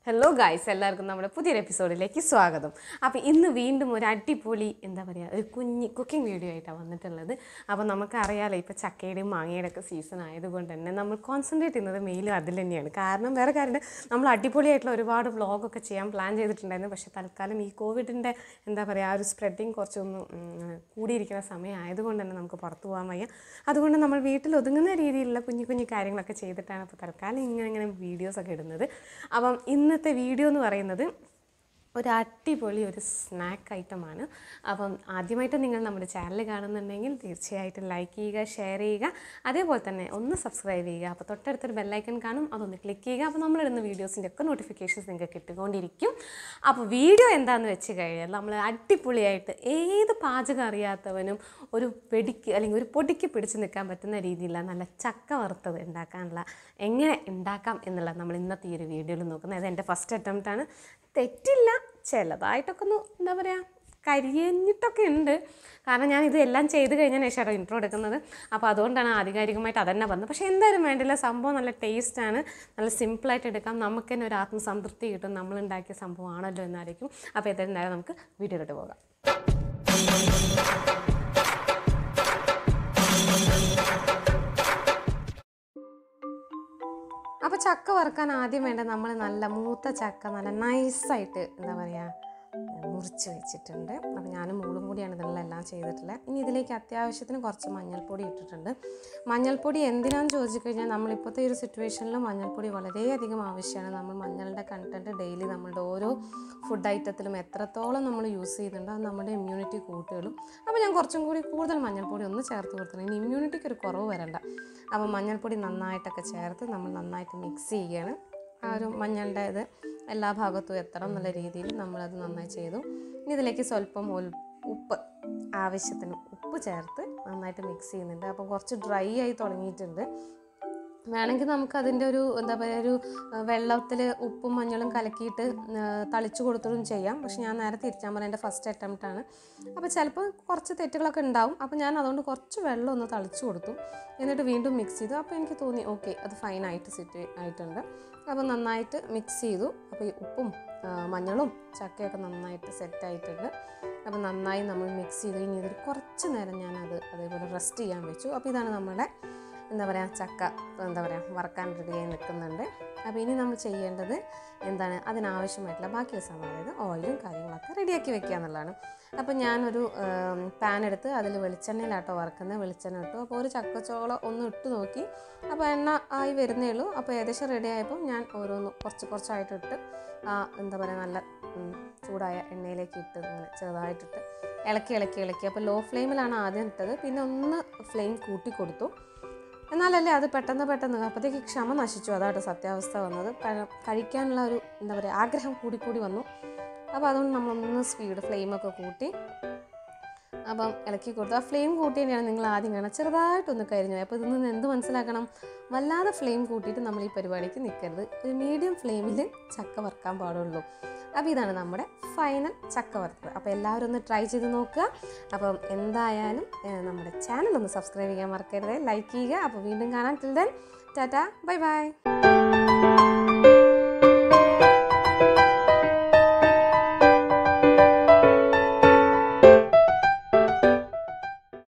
hello guys എല്ലാവർക്കും നമ്മുടെ പുതിയൊരു എപ്പിസോഡിലേക്ക് സ്വാഗതം അപ്പോൾ ഇന്ന് വീണ്ടും ഒരു അടിപൊളി എന്താ പറയുക ഒരു കുഞ്ഞ് കുക്കിംഗ് വീഡിയോ ആയിട്ടാണ് വന്നിട്ടുള്ളത് അപ്പോൾ നമുക്കറിയാലോ ഇപ്പോൾ ചക്കയുടെയും മാങ്ങയുടെ ഒക്കെ സീസൺ ആയതുകൊണ്ട് തന്നെ നമ്മൾ കോൺസെൻട്രേറ്റ് ചെയ്യുന്നത് മെയിലും അതിൽ തന്നെയാണ് കാരണം വേറെ കാര്യം നമ്മൾ അടിപൊളിയായിട്ടുള്ള ഒരുപാട് വ്ളോഗൊക്കെ ചെയ്യാൻ പ്ലാൻ ചെയ്തിട്ടുണ്ടായിരുന്നു പക്ഷേ തൽക്കാലം ഈ കോവിഡിൻ്റെ എന്താ പറയുക ആ ഒരു സ്പ്രെഡിങ് കുറച്ചൊന്ന് ഉം, കൂടിയിരിക്കുന്ന സമയം ആയതുകൊണ്ട് തന്നെ നമുക്ക് പുറത്തു പോകാൻ വയ്യ അതുകൊണ്ട് നമ്മൾ വീട്ടിൽ ഒതുങ്ങുന്ന രീതിയിലുള്ള കുഞ്ഞു കുഞ്ഞു കാര്യങ്ങളൊക്കെ ചെയ്തിട്ടാണ് ഇപ്പോൾ തൽക്കാലം ഇങ്ങനെ ഇങ്ങനെ വീഡിയോസൊക്കെ ഇടുന്നത് അപ്പം ഇന്നത്തെ വീഡിയോ എന്ന് പറയുന്നത് ഒരു അടിപൊളി ഒരു സ്നാക്ക് ഐറ്റമാണ് അപ്പം ആദ്യമായിട്ട് നിങ്ങൾ നമ്മുടെ ചാനൽ കാണുന്നുണ്ടെങ്കിൽ തീർച്ചയായിട്ടും ലൈക്ക് ചെയ്യുക ഷെയർ ചെയ്യുക അതേപോലെ തന്നെ ഒന്ന് സബ്സ്ക്രൈബ് ചെയ്യുക അപ്പോൾ തൊട്ടടുത്തൊരു ബെല്ലൈക്കൺ കാണും അതൊന്ന് ക്ലിക്ക് ചെയ്യുക അപ്പോൾ നമ്മളിടുന്ന വീഡിയോസിൻ്റെ ഒക്കെ നോട്ടിഫിക്കേഷൻസ് നിങ്ങൾക്ക് കിട്ടിക്കൊണ്ടിരിക്കും അപ്പോൾ വീഡിയോ എന്താണെന്ന് വെച്ച് കഴിഞ്ഞാൽ നമ്മൾ അടിപൊളിയായിട്ട് ഏത് പാചകം അറിയാത്തവനും ഒരു വെടിക്ക് അല്ലെങ്കിൽ ഒരു പൊടിക്ക് പിടിച്ച് നിൽക്കാൻ പറ്റുന്ന രീതിയിലുള്ള നല്ല ചക്ക വറുത്തത് ഉണ്ടാക്കാനുള്ള എങ്ങനെ ഉണ്ടാക്കാം എന്നുള്ളത് നമ്മൾ ഇന്നത്തെ ഈ ഒരു വീഡിയോയിൽ നോക്കുന്നത് അത് എൻ്റെ ഫസ്റ്റ് അറ്റംപ്റ്റ് ആണ് തെറ്റില്ല ചിലതായിട്ടൊക്കെ ഒന്ന് എന്താ പറയുക കരിഞ്ഞിട്ടൊക്കെ ഉണ്ട് കാരണം ഞാൻ ഇത് എല്ലാം ചെയ്ത് കഴിഞ്ഞാൽ ശേഷം ഇൻട്രോ എടുക്കുന്നത് അപ്പോൾ അതുകൊണ്ടാണ് ആധികാരികമായിട്ട് അതന്നെ വന്നത് പക്ഷേ എന്തായാലും വേണ്ടില്ല സംഭവം നല്ല ടേസ്റ്റാണ് നല്ല സിമ്പിളായിട്ട് എടുക്കാം നമുക്ക് തന്നെ ഒരു ആത്മസംതൃപ്തി കിട്ടും നമ്മൾ ഉണ്ടാക്കിയ സംഭവമാണല്ലോ എന്നായിരിക്കും അപ്പോൾ എന്തായാലും നേരെ നമുക്ക് വീഡിയോയിലോട്ട് പോകാം അപ്പോൾ ചക്ക വറുക്കാൻ ആദ്യം വേണ്ട നമ്മൾ നല്ല മൂത്ത ചക്ക നല്ല നൈസായിട്ട് എന്താ പറയുക മുറിച്ച് വെച്ചിട്ടുണ്ട് അപ്പോൾ ഞാനും മൂളും കൂടിയാണ് ഇതിലെല്ലാം എല്ലാം ചെയ്തിട്ടുള്ളത് ഇനി ഇതിലേക്ക് അത്യാവശ്യത്തിന് കുറച്ച് മഞ്ഞൾപ്പൊടി ഇട്ടിട്ടുണ്ട് മഞ്ഞൾപ്പൊടി എന്തിനാന്ന് ചോദിച്ചു കഴിഞ്ഞാൽ നമ്മളിപ്പോഴത്തെ ഈ ഒരു സിറ്റുവേഷനിൽ മഞ്ഞൾപ്പൊടി വളരെയധികം ആവശ്യമാണ് നമ്മൾ മഞ്ഞളുടെ കണ്ടൻറ്റ് ഡെയിലി നമ്മളുടെ ഓരോ ഫുഡ് ഐറ്റത്തിലും എത്രത്തോളം നമ്മൾ യൂസ് ചെയ്യുന്നുണ്ടോ അത് നമ്മുടെ ഇമ്മ്യൂണിറ്റി കൂട്ടുകളും അപ്പോൾ ഞാൻ കുറച്ചും കൂടി കൂടുതൽ മഞ്ഞൾപ്പൊടി ഒന്ന് ചേർത്ത് കൊടുത്തിട്ടുണ്ട് ഇനി ഇമ്മ്യൂണിറ്റിക്ക് ഒരു കുറവ് വരണ്ട അപ്പോൾ മഞ്ഞൾപ്പൊടി നന്നായിട്ടൊക്കെ ചേർത്ത് നമ്മൾ നന്നായിട്ട് മിക്സ് ചെയ്യുകയാണ് ആ ഒരു മഞ്ഞളുടെ ഇത് എല്ലാ ഭാഗത്തും എത്തണം എന്നുള്ള രീതിയിൽ നമ്മളത് നന്നായി ചെയ്തു ഇനി ഇതിലേക്ക് സ്വല്പം ഉൽ- ഉപ്പ് ആവശ്യത്തിന് ഉപ്പ് ചേർത്ത് നന്നായിട്ട് മിക്സ് ചെയ്യുന്നുണ്ട് അപ്പോൾ കുറച്ച് ഡ്രൈ ആയി തുടങ്ങിയിട്ടുണ്ട് വേണമെങ്കിൽ നമുക്ക് അതിൻ്റെ ഒരു എന്താ പറയുക ഒരു വെള്ളത്തിൽ ഉപ്പും മഞ്ഞളും കലക്കിയിട്ട് ആ, തളിച്ചു കൊടുത്തതും ചെയ്യാം പക്ഷെ ഞാൻ നേരെ തിരിച്ചാൻ പറഞ്ഞ എൻ്റെ ഫസ്റ്റ് അറ്റംപ്റ്റ് ആണ് അപ്പോൾ ചിലപ്പോൾ കുറച്ച് തെറ്റുകളൊക്കെ ഉണ്ടാവും അപ്പോൾ ഞാൻ അതുകൊണ്ട് കുറച്ച് വെള്ളം ഒന്ന് തളിച്ചു കൊടുത്തു എന്നിട്ട് വീണ്ടും മിക്സ് ചെയ്തു അപ്പോൾ എനിക്ക് തോന്നി ഓക്കെ അത് ഫൈനായിട്ട് സെറ്റ് ആയിട്ടുണ്ട് അപ്പോൾ നന്നായിട്ട് മിക്സ് ചെയ്തു അപ്പോൾ ഈ ഉപ്പും ആ, മഞ്ഞളും ചക്കയൊക്കെ നന്നായിട്ട് സെറ്റ് ആയിട്ടുണ്ട് അപ്പോൾ നന്നായി നമ്മൾ മിക്സ് ചെയ്തു ഇനി ഇതൊരു കുറച്ച് നേരം ഞാനത് അതേപോലെ റെസ്റ്റ് ചെയ്യാൻ വെച്ചു അപ്പോൾ ഇതാണ് നമ്മുടെ എന്താ പറയുക ചക്ക എന്താ പറയുക വറക്കാൻ റെഡിയായി നിൽക്കുന്നുണ്ട് അപ്പോൾ ഇനി നമ്മൾ ചെയ്യേണ്ടത് എന്താണ് അതിനാവശ്യമായിട്ടുള്ള ബാക്കിയുള്ള സമയം അതായത് ഓയിലും കാര്യങ്ങളൊക്കെ റെഡിയാക്കി വെക്കുക എന്നുള്ളതാണ് അപ്പോൾ ഞാനൊരു പാൻ എടുത്ത് അതിൽ വെളിച്ചെണ്ണയിലാട്ടോ വറക്കുന്നത് വെളിച്ചെണ്ണ ഇട്ടു അപ്പോൾ ഒരു ചക്കച്ചോളം ഒന്ന് ഇട്ട് നോക്കി അപ്പോൾ എണ്ണ ആയി വരുന്നേ ഉള്ളൂ അപ്പോൾ ഏകദേശം റെഡി ആയപ്പോൾ ഞാൻ ഓരോന്ന് കുറച്ച് കുറച്ചായിട്ട് ഇട്ട് ആ എന്താ പറയുക നല്ല ഉം, ചൂടായ എണ്ണയിലേക്ക് ഇട്ട് ഇങ്ങനെ ചെറുതായിട്ടിട്ട് ഇളക്കി ഇളക്കി ഇളക്കി അപ്പോൾ ലോ ഫ്ലെയിമിലാണ് ആദ്യം ഇട്ടത് പിന്നെ ഒന്ന് ഫ്ലെയിം കൂട്ടി കൊടുത്തു എന്നാലല്ലേ അത് പെട്ടെന്ന് പെട്ടെന്ന് അപ്പോഴത്തേക്ക് ക്ഷമ നശിച്ചു അതാട്ടോ സത്യാവസ്ഥ വന്നത് കാരണം കഴിക്കാനുള്ള ഒരു എന്താ പറയുക ആഗ്രഹം കൂടിക്കൂടി വന്നു അപ്പോൾ അതുകൊണ്ട് നമ്മളൊന്ന് സ്പീഡ് ഫ്ലെയിമൊക്കെ കൂട്ടി അപ്പം ഇളക്കി കൊടുത്തു ആ ഫ്ലെയിം കൂട്ടി തന്നെയാണ് നിങ്ങൾ ആദ്യം കാണാം ചെറുതായിട്ടൊന്ന് കരിഞ്ഞു പോയി അപ്പോൾ ഇതിൽ നിന്ന് എന്ത് മനസ്സിലാക്കണം വല്ലാതെ ഫ്ലെയിം കൂട്ടിയിട്ട് നമ്മൾ ഈ പരിപാടിക്ക് നിൽക്കരുത് ഒരു മീഡിയം ഫ്ലെയിമിൽ ചക്ക വറുക്കാൻ പാടുള്ളൂ അപ്പോൾ ഇതാണ് നമ്മുടെ ഫൈനൽ ചക്ക വറുത്തത് അപ്പോൾ എല്ലാവരും ഒന്ന് ട്രൈ ചെയ്ത് നോക്കുക അപ്പം എന്തായാലും ഏഹ്, നമ്മുടെ ചാനൽ ഒന്ന് സബ്സ്ക്രൈബ് ചെയ്യാൻ മറക്കരുത് ലൈക്ക് ചെയ്യുക അപ്പോൾ വീണ്ടും കാണാൻ till then tata bye by